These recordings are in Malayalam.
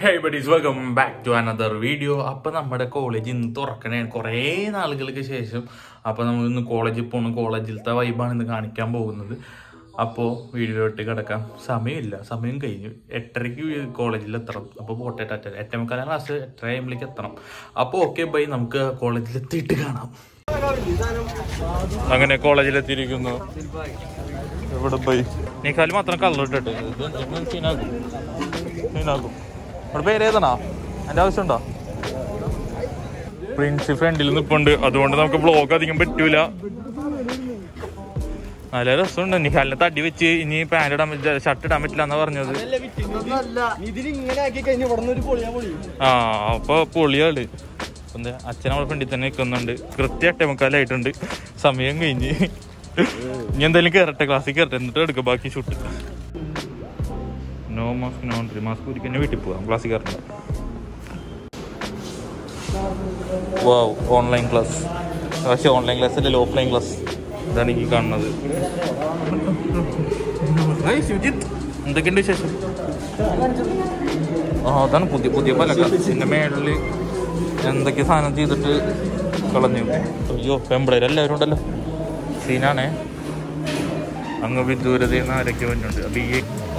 Hey buddies welcome back to another video അപ്പൊ നമ്മുടെ കോളേജ് ഇന്ന് തുറക്കണേ കുറേ നാളുകൾക്ക് ശേഷം അപ്പൊ നമ്മൾ ഇന്ന് കോളേജിൽ പോകണം കോളേജിലത്തെ വൈബാണ് ഇന്ന് കാണിക്കാൻ പോകുന്നത് അപ്പോൾ വീഡിയോയിലോട്ട് കിടക്കാം സമയമില്ല സമയം കഴിഞ്ഞു എട്ടരയ്ക്ക് കോളേജിൽ എത്തണം അപ്പോൾ പോട്ടെ ടാറ്റ എട്ടേ മുക്കാലാം ക്ലാസ് എട്ടര ആകുമ്പോഴേക്ക് എത്തണം അപ്പോൾ ഓക്കെ ബൈ നമുക്ക് കോളേജിൽ എത്തിയിട്ട് കാണാം അങ്ങനെ കോളേജിലെത്തിയിരിക്കുന്നു എവിടെ ബൈ നീക്കാല് മാത്രം കളർ ഇട്ടിട്ട് ഇത് സീനാകും സീനാകും ഇവിടെ പേര് ഏതാണോ എൻ്റെ ആവശ്യമുണ്ടോ പ്രിൻസ് ഫ്രണ്ടിൽ നിൽപ്പുണ്ട് അതുകൊണ്ട് നമുക്ക് ബ്ലോഗ് അധികം പറ്റൂല നല്ല രസമുണ്ട് നിഹാലിനെ തടി വെച്ച് ഇനി പാൻറ് ഇടാൻ പറ്റില്ല ഷർട്ട് ഇടാൻ പറ്റില്ല എന്നാ പറഞ്ഞത് ഇതിലിങ്ങനെ ആക്കി കഴിഞ്ഞ ഇവിടെ ഒരു പൊളിയാ പൊളി ആ അപ്പൊ പൊളിയാണ് എന്താ അച്ഛൻ നമ്മുടെ ഫ്രണ്ടിൽ തന്നെ നിൽക്കുന്നുണ്ട് കൃത്യ എട്ടേ മുക്കാലായിട്ടുണ്ട് സമയം കഴിഞ്ഞ് ഇനി എന്തായാലും കയറട്ടെ ക്ലാസ്സിൽ കയറട്ടെ എന്നിട്ട് എടുക്കാം ബാക്കി shoot no mask no entry mask ഒരിക്കൽ തന്നെ വീട്ടിൽ പോവാം ക്ലാസ്സിൽ കയറണ്ട വാവ് ഓൺലൈൻ ക്ലാസ് പക്ഷേ ഓൺലൈൻ ക്ലാസ് അല്ലല്ലോ ഓഫ്ലൈൻ ക്ലാസ് ഇതാണ് ഈ കാണുന്നത് എന്തൊക്കെയുണ്ട് വിശേഷം ആ അതാണ് പുതിയ പുതിയ പലക പിന്നെ മേളിൽ എന്തൊക്കെ സാധനം ചെയ്തിട്ട് കളഞ്ഞു അയ്യോ പെമ്പിളേര് എല്ലാവരും ഉണ്ടല്ലോ സീനാണേ അങ്ങ് വിദൂരതയിൽ നിന്ന് ആരൊക്കെ വന്നുണ്ട് അപ്പൊ ഈ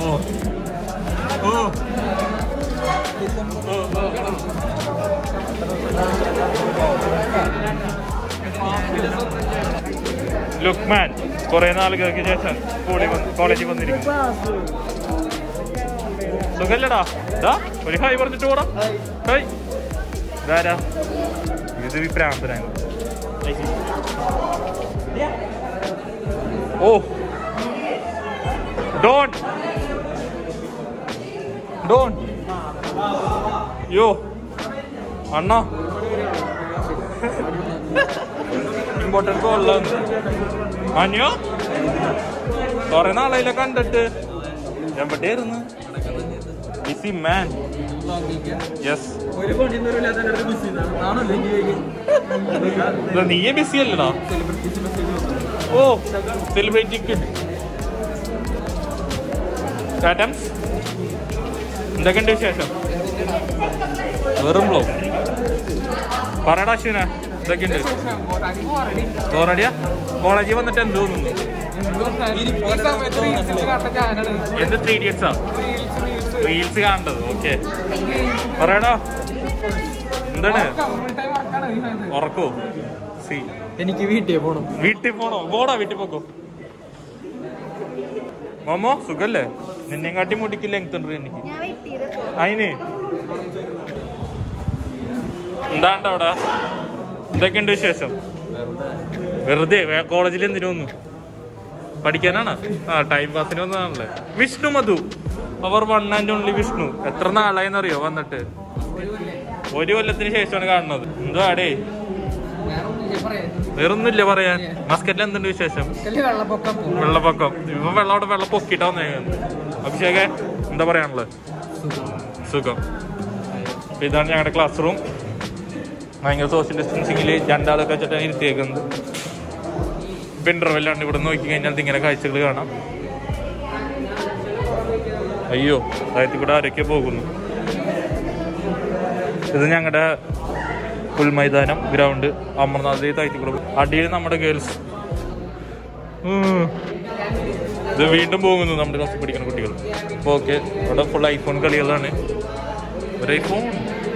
ലുക്മാൻ കുറെ നാളുകൾക്ക് ശേഷം സ്കൂളിൽ വന്ന് കോളേജിൽ വന്നിരിക്കും സുഖല്ലടാ ദാ ഒരു ഹായ് പറഞ്ഞിട്ട് പോടാ ഹായ് ഇതാരാ ഇത് വിപ്രാന്തനാണ് ഓ ഡോൺ ഡോൺ യോ അണ്ണാ ഇമ്പോർട്ടൻറ്റ് കോളിലാണ് അന്യോ കുറെ നാളായില്ല കണ്ടിട്ട് എവിടെയായിരുന്നു ബിസി മാൻ യെസ് ഒരു പണി നീയെ ബിസി അല്ലടാ ഓ സെലിബ്രിറ്റി കിഡ് ആറ്റംസ് എന്തൊക്കെയുണ്ട് വിശേഷം വെറും ബ്ലോ പറയടാ അശ്വിന എന്തൊക്കെയുണ്ട് ബോറടിയാ കോളേജിൽ വന്നിട്ട് എന്ത് തോന്നുന്നു എന്ത് ത്രീ ഇഡിയറ്റ്സാ റീൽസ് കാണേണ്ടത് ഓക്കെ പറയടാ എന്താണ് ഉറക്കോ സി എനിക്ക് വീട്ടിൽ പോണം വീട്ടിൽ പോണോ പോടാ വീട്ടിൽ പോക്കോ മോമോ സുഖല്ലേ നിന്നെയും കാട്ടി മുടിക്ക് ലെങ്ത് ഉണ്ട് എനിക്ക് ഞാൻ വെയിറ്റ് ചെയ്ത് അതിന് എന്താണ്ട് അവിടെ എന്തൊക്കെയുണ്ട് വിശേഷം വെറുതെ വേ- കോളേജിൽ എന്തിനു വന്നു പഠിക്കാനാണ് ആ ടൈം പാസിന് വന്നതാണല്ലേ വിഷ്ണു മധു അവർ വൺ ആൻഡ് ഓൺലി വിഷ്ണു എത്ര നാളായെന്നറിയോ വന്നിട്ട് ഒരു കൊല്ലത്തിന് ശേഷമാണ് കാണുന്നത് എന്തോ ആടേ വേറൊന്നുമില്ല പറയാൻ മസ്കറ്റിൽ എന്തുണ്ട് വിശേഷം വെള്ളപ്പൊക്കം വെള്ളപ്പൊക്കം ഇപ്പൊ വെള്ളം അവിടെ വെള്ളം പൊക്കിട്ടാ വന്നേ അഭിഷേകെ എന്താ പറയാനുള്ളത് സുഖം അപ്പൊ ഇതാണ് ഞങ്ങളുടെ ക്ലാസ് റൂം ഭയങ്കര സോഷ്യൽ ഡിസ്റ്റൻസിങ്ങിൽ രണ്ടാളൊക്കെ വെച്ചിട്ടാണ് ഇരുത്തിയേക്കുന്നത് ഇപ്പൊ ഇന്റർവെല്ലാണ് ഇവിടെ നോക്കി കഴിഞ്ഞാൽ ഇങ്ങനെ കാഴ്ചകൾ കാണാം അയ്യോ അതായത് കൂടെ ആരൊക്കെ പോകുന്നു ഇത് ഞങ്ങളുടെ പുൽമൈതാനം ഗ്രൗണ്ട് അമർനാഥ് താഴ്ത്തിക്കുളം അടിയിൽ നമ്മുടെ ഗേൾസ് ഇത് വീണ്ടും പോകുന്നു നമ്മുടെ ക്ലാസ്സിൽ പഠിക്കുന്ന കുട്ടികൾ അപ്പോൾ ഓക്കെ ഇവിടെ ഫുൾ ഐഫോൺ കളികളാണ് ഒരു ഐഫോൺ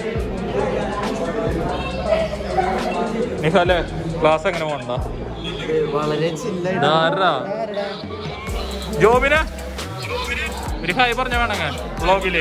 നിഹാലെ ക്ലാസ് എങ്ങനെ പോകണ്ട വളരെ ചില്ലായിട്ട് ഇതാരാ ജോബിന് ഒരു ഹായ് പറഞ്ഞ വേണങ്ങ വ്ളോഗില്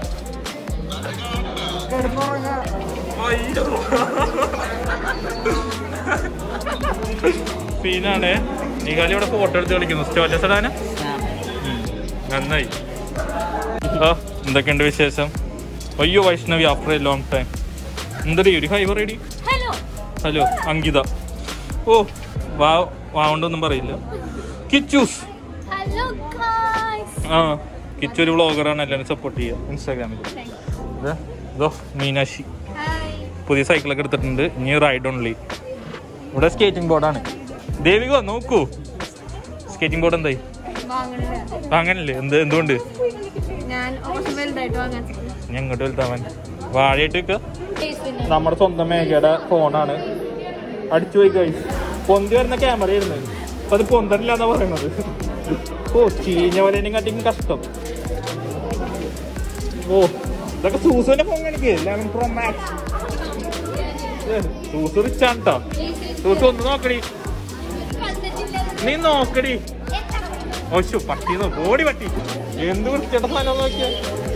സീനാണ് നിഹാലി ഇവിടെ ഫോട്ടോ എടുത്ത് കളിക്കുന്നു സ്റ്റോറ്റസ് ഇടാന് നന്നായി ആ എന്തൊക്കെയുണ്ട് വിശേഷം അയ്യോ Vaishnavi after a long time എന്തടി ഒരു ഹൈ പറയടി ഹലോ ഹലോ അങ്കിത ഓ വാ വാവണ്ടൊന്നും പറയില്ല കിച്ചൂസ് ഹലോ ഗായ്സ് ആ കിച്ചു ഒരു വ്ളോഗറാണ് എല്ലാവരും സപ്പോർട്ട് ചെയ്യുക ഇൻസ്റ്റാഗ്രാമിൽ ഇതോ മീനാക്ഷി ഹായ് പുതിയ സൈക്കിളൊക്കെ എടുത്തിട്ടുണ്ട് ഇനി റൈഡ് ഓൺലി ഇവിടെ സ്കേറ്റിംഗ് ബോർഡാണ് ദേവിക നോക്കൂ സ്കേറ്റിംഗ് ബോർഡ് എന്തായി വാങ്ങണില്ല അങ്ങനല്ലേ എന്ത് എന്തുകൊണ്ട് ഞാൻ കുറച്ച് വലുതായിട്ട് വാങ്ങാൻ ഇനി എങ്ങോട്ട് വലുതാവാൻ വാഴയിട്ട് വെക്കുക നമ്മുടെ സ്വന്തം മേഘയുടെ ഫോണാണ് അടിച്ചു പോയി കഴിച്ചു പൊന്തി വരുന്ന ക്യാമറ ആയിരുന്നു അപ്പൊ അത് പൊന്തരില്ല എന്നാ പറയുന്നത് ഓ ചീഞ്ഞ പോലെ കാട്ടിയും കഷ്ടം ഓ ഇതൊക്കെ സൂസുവിന്റെ ഫോൺ കാണിക്ക് ലെവൻ പ്രോ മാക്സ് സൂസ് റിച്ചാണ് കേട്ടോ സൂസ് ഒന്ന് നോക്കടി നീ നോക്കടി ഓശു പട്ടി ഓടി പട്ടി എന്ത് വൃത്തിയുടെ സാധനം നോക്കിയ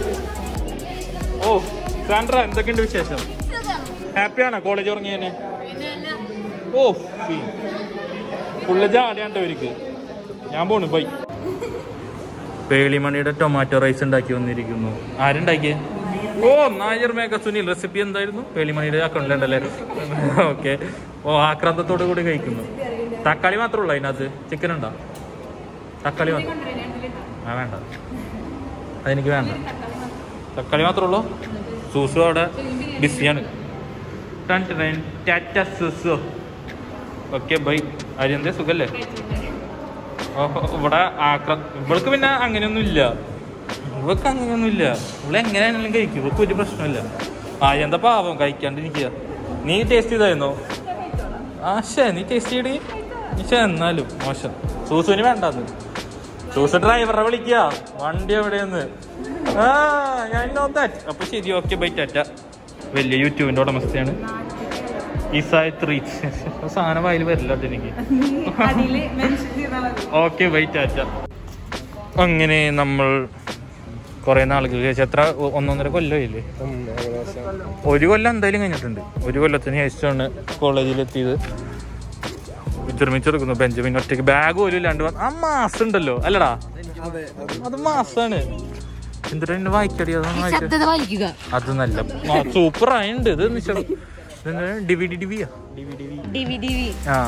ഓ സാൻഡ്ര എന്തൊക്കെയുണ്ട് വിശേഷം ഹാപ്പിയാണോ കോളേജ് ഉറങ്ങിയതിന് ഓ ഫുള്ള് ജാലിയാണ്ടോ ഇവർക്ക് ഞാൻ പോണു ബൈ പേളിമണിയുടെ ടൊമാറ്റോ റൈസ് ഉണ്ടാക്കി വന്നിരിക്കുന്നു ആരുണ്ടാക്കിയേ ഓ നായർ മേഘ സുനിൽ റെസിപ്പി എന്തായിരുന്നു പേളിമണിയുടെ അക്കൗണ്ടിലുണ്ടല്ലേ ഓക്കെ ഓ ആക്രാന്തത്തോടു കൂടി കഴിക്കുന്നു തക്കാളി മാത്രമേ ഉള്ളൂ അതിനകത്ത് ചിക്കൻ ഉണ്ടോ തക്കാളി മാത്രം ആ വേണ്ട അതെനിക്ക് വേണ്ട തക്കാളി മാത്രമേ ഉള്ളൂ സൂസു അവിടെ ബിസിയാണ് ടൺ ടൺ ടാറ്റ സൂസു ഓക്കെ ബൈ അരിയന്തേ സുഖല്ലേ ഓഹോ, ഇവിടെ ആക്ര ഇവൾക്ക് പിന്നെ അങ്ങനെയൊന്നും ഇല്ല ഇവൾക്ക് അങ്ങനെയൊന്നും ഇല്ല ഇവള് എങ്ങനെയാണെങ്കിലും കഴിക്കും ഇവൾക്ക് ഒരു പ്രശ്നമില്ല ആ എന്താ പാവം കഴിക്കാണ്ടിരിക്കുക നീ ടേസ്റ്റ് ചെയ്തായിരുന്നോ ആ ശേ നീ ടേസ്റ്റ് ചെയ്തി പക്ഷെ എന്നാലും മോശം സൂസുവിന് വേണ്ടത് സൂസ് ഡ്രൈവറെ വിളിക്കുക വണ്ടി എവിടെയെന്ന് ആ ഞാൻ നോ ദാറ്റ് അപ്പൊ ശരി ഓക്കെ ബൈ ടാറ്റ വലിയ യൂട്യൂബിന്റെ ഉടമസ്ഥയാണ് ഇസായ് ത്രീ സാധനം വായിൽ വരില്ല കേട്ടോ എനിക്ക് അതില് മെൻഷൻ ചെയ്താൽ മതി ഓക്കെ ബൈ ടാറ്റ അങ്ങനെ നമ്മൾ കുറെ നാളുകൾക്ക് ശേഷം എത്ര ഒ- ഒന്നൊന്നര കൊല്ലമില്ലേ ഒരു കൊല്ലം എന്തായാലും കഴിഞ്ഞിട്ടുണ്ട് ഒരു കൊല്ലത്തിന് ശേഷമാണ് കോളേജിലെത്തിയത് വിശ്രമിച്ചെടുക്കുന്നു ബെഞ്ചമിൻ ഒറ്റയ്ക്ക് ബാഗ് പോലും ഇല്ലാണ്ട് വന്ന് ആ മാസം ഉണ്ടല്ലോ അല്ലടാ അത് മാസാണ് എന്തിനാ എന്നെ വായിക്കടി അതൊന്നും വായിക്ക ശബ്ദത വായിക്കുക അത് നല്ല സൂപ്പർ ആയിണ്ട് ഇത് നിശ്ചയം ഡിവി ഡി ഡിവിയാ ഡി വി ഡി വി ആ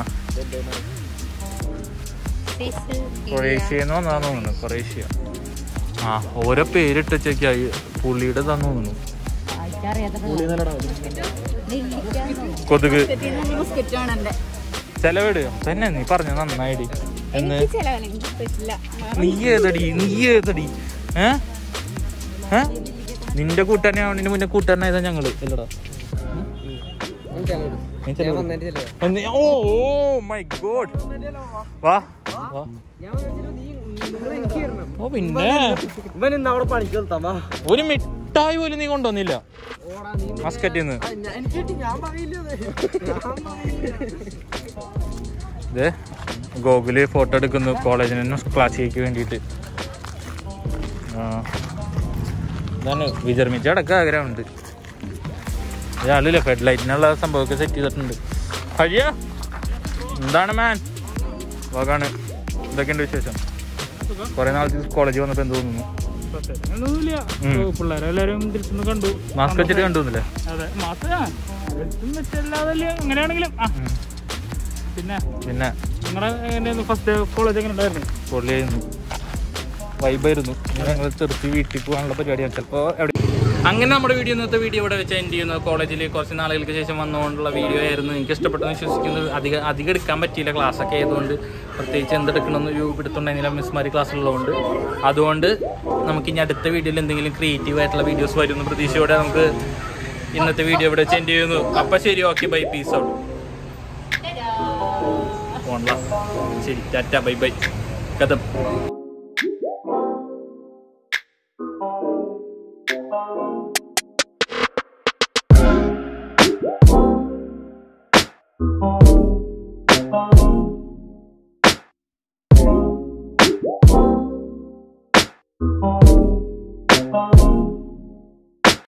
കൊറേഷ്യെന്ന് വന്നാന്ന് തോന്നുന്നു കൊറേഷ്യ ആ ഓരോ പേരിട്ട് വെച്ചേക്കായി പുള്ളിയുടെ തന്നു തോന്നുന്നു കൊതുക് ബിസ്ക്കറ്റാണ് എന്റെ ചെലവിട് തന്നെ നീ പറഞ്ഞു നന്നായിടി എന്ന് ചെലവല്ല എനിക്ക് പറ്റില്ല നീ ഏതടി നീ ഏതടി ഏ ഏ നിന്റെ കൂട്ടാനെ ആവണതിന് മുന്നേ കൂട്ടാനായതാ ഞങ്ങള് അല്ലടാ നീ ചെലവിട്. എന്ത്? ഓ മൈ ഗോഡ് വാ വാ ഓ പിന്നെ ഇവൻ ഇന്ന് അവിടെ പണിക്ക് നിർത്താമാ ഒരു മിഠായി പോലും നീ കൊണ്ടുവന്നില്ല മസ്കറ്റിൽ നിന്ന് എനിക്ക് ഞാൻ പറയില്ലേ ഇത് ഗോകുല് ഫോട്ടോ എടുക്കുന്നു കോളേജിന് തന്നെ ക്ലാസ്സിലേക്ക് വേണ്ടിയിട്ട് ആ. ഇതാണ് വിചർമിച്ച അടക്കം ആഗ്രഹമുണ്ട് ഇയാളില്ല ഫെഡ് ലൈറ്റിനുള്ള സംഭവമൊക്കെ സെറ്റ് ചെയ്തിട്ടുണ്ട് ഹരിയ എന്താണ് മാൻ വകാണ് ഇതൊക്കെയുണ്ട് വിശേഷം കുറെ നാൾ കോളേജിൽ വന്നപ്പോൾ എന്ത് തോന്നുന്നു ഒന്നുമില്ല ഉം. പിള്ളേരെല്ലാരും തിരിച്ചൊന്ന് കണ്ടു മാസ്ക് വെച്ചിട്ട് കണ്ടുവന്നില്ലേ അതെ മാസം വെച്ചല്ലാതല്ലേ അങ്ങനെയാണെങ്കിലും ആ പിന്നെ പിന്നെ നിങ്ങളുടെ ഫസ്റ്റ് കോളേജ് എങ്ങനെ ഉണ്ടായിരുന്നു പൊള്ളിയായിരുന്നു വൈബായിരുന്നു ഞങ്ങൾ തെറുത്തി വീട്ടിൽ പോകാനുള്ള പരിപാടിയാണ് ചിലപ്പോൾ എവിടെ അങ്ങനെ നമ്മുടെ വീഡിയോ ഇന്നത്തെ വീഡിയോ ഇവിടെ വെച്ച് എൻഡ് ചെയ്യുന്നു കോളേജിൽ കുറച്ച് നാളുകൾക്ക് ശേഷം വന്നുകൊണ്ടുള്ള വീഡിയോ ആയിരുന്നു എനിക്ക് ഇഷ്ടപ്പെട്ടെന്ന് വിശ്വസിക്കുന്നത് അധികം അധികം എടുക്കാൻ പറ്റിയില്ല ക്ലാസ്സൊക്കെ ആയതുകൊണ്ട് പ്രത്യേകിച്ച് എന്തെടുക്കണമെന്ന് ഒരു പിടുത്തുണ്ടായിരുന്നില്ല മിസ്മാരി ക്ലാസ് ഉള്ളതുകൊണ്ട് അതുകൊണ്ട് നമുക്ക് ഇനി അടുത്ത വീഡിയോയിൽ എന്തെങ്കിലും ക്രിയേറ്റീവ് ആയിട്ടുള്ള വീഡിയോസ് വരുന്ന പ്രതീക്ഷയോടെ നമുക്ക് ഇന്നത്തെ വീഡിയോ ഇവിടെ വെച്ച് എൻഡ് ചെയ്യുന്നു അപ്പം ശരി ഓക്കെ ബൈ പീസ് ഔട്ട് ഫോണില ശരി ടാറ്റ ബൈ ബൈ കഥം Thank